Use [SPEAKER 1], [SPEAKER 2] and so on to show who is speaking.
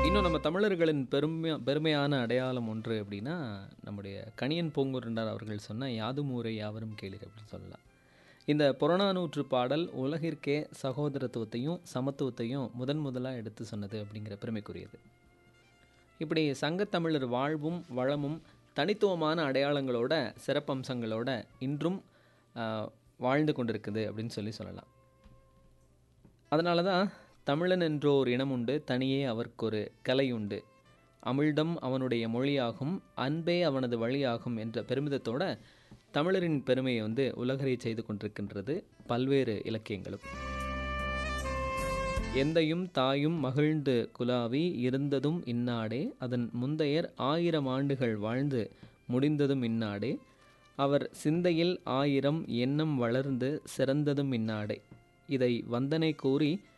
[SPEAKER 1] இன்னும் நம்ம தமிழர்களின் பெருமை பெருமையான அடையாளம் ஒன்று அப்படின்னா நம்முடைய கணியன் பூங்குருண்டார் அவர்கள் சொன்ன யாதும் ஊரை யாவரும் கேளீர் அப்படின்னு சொல்லலாம் இந்த புறநானூற்று பாடல் உலகிற்கே சகோதரத்துவத்தையும் சமத்துவத்தையும் முதன் முதலாக எடுத்து சொன்னது அப்படிங்கிற பெருமைக்குரியது இப்படி சங்கத்தமிழர் வாழ்வும் வளமும் தனித்துவமான அடையாளங்களோட சிறப்பம்சங்களோட இன்றும் ஆஹ், வாழ்ந்து கொண்டிருக்குது அப்படின்னு சொல்லி சொல்லலாம் அதனால தான் தமிழன் என்றோர் இனம் உண்டு தனியே அவர்க்கொரு கலை உண்டு அமிழ்தம் அவனுடைய மொழியாகும் அன்பே அவனது வழியாகும் என்ற பெருமிதத்தோட தமிழரின் பெருமையை வந்து உலகறை செய்து கொண்டிருக்கின்றது பல்வேறு இலக்கியங்களும் எந்தையும் தாயும் மகிழ்ந்து குலாவி இருந்ததும் இன்னாடே அதன் முந்தையர் ஆயிரம் ஆண்டுகள் வாழ்ந்து முடிந்ததும் இன்னாடே அவர் சிந்தையில் ஆயிரம் எண்ணம் வளர்ந்து சிறந்ததும் இன்னாடே இதை வந்தனை கூறி